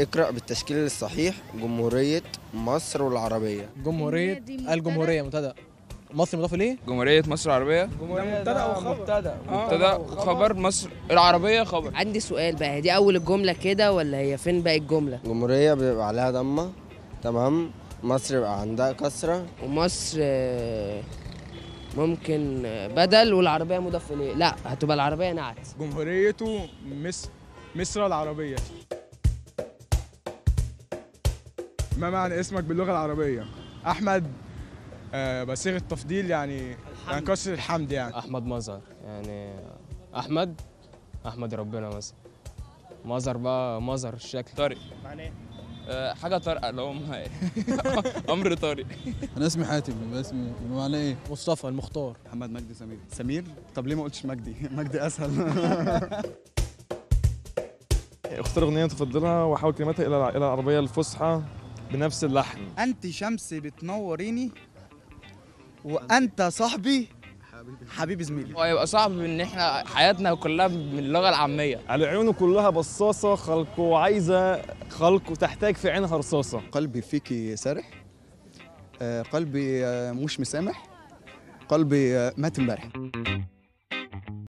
اقرأ بالتشكيل الصحيح جمهورية مصر والعربية جمهورية دي مبتدأ. الجمهورية مبتدأ مصر مضاف إليه جمهورية مصر العربية مبتدأ وخبر مبتدأ مبتدأ وخبر مصر العربية خبر عندي سؤال بقى هي دي اول الجمله كده ولا هي فين باقي الجمله جمهورية بيبقى عليها ضمة تمام مصر يبقى عندها كسرة ومصر آه، ممكن آه، بدل والعربيه مضاف اليه لا هتبقى العربيه نعت جمهوريته مصر مصر العربية ما معنى اسمك باللغة العربية؟ أحمد آه بصيغة تفضيل يعني يعني كسر الحمد يعني احمد مظهر يعني احمد احمد ربنا مثلا مظهر بقى مظهر الشكل طارق آه، حاجة طارقة اللي هو أمر طارق انا اسمي حاتم يبقى اسمي يبقى معناه ايه مصطفى المختار محمد مجدي سمير سمير طب ليه ما قلتش مجدي مجدي اسهل اختار اغنيه تفضلها واحول كلماتها الى الى العربيه الفصحى بنفس اللحن انت شمس بتنوريني وانت صاحبي حبيبي زميلي وهيبقى صعب إن إحنا حياتنا كلها من اللغة العامية على عيونه كلها بصاصه خلق وعايزه خلق وتحتاج في عينها رصاصه قلبي فيكي سارح آه، قلبي آه، مش مسامح قلبي آه، مات امبارح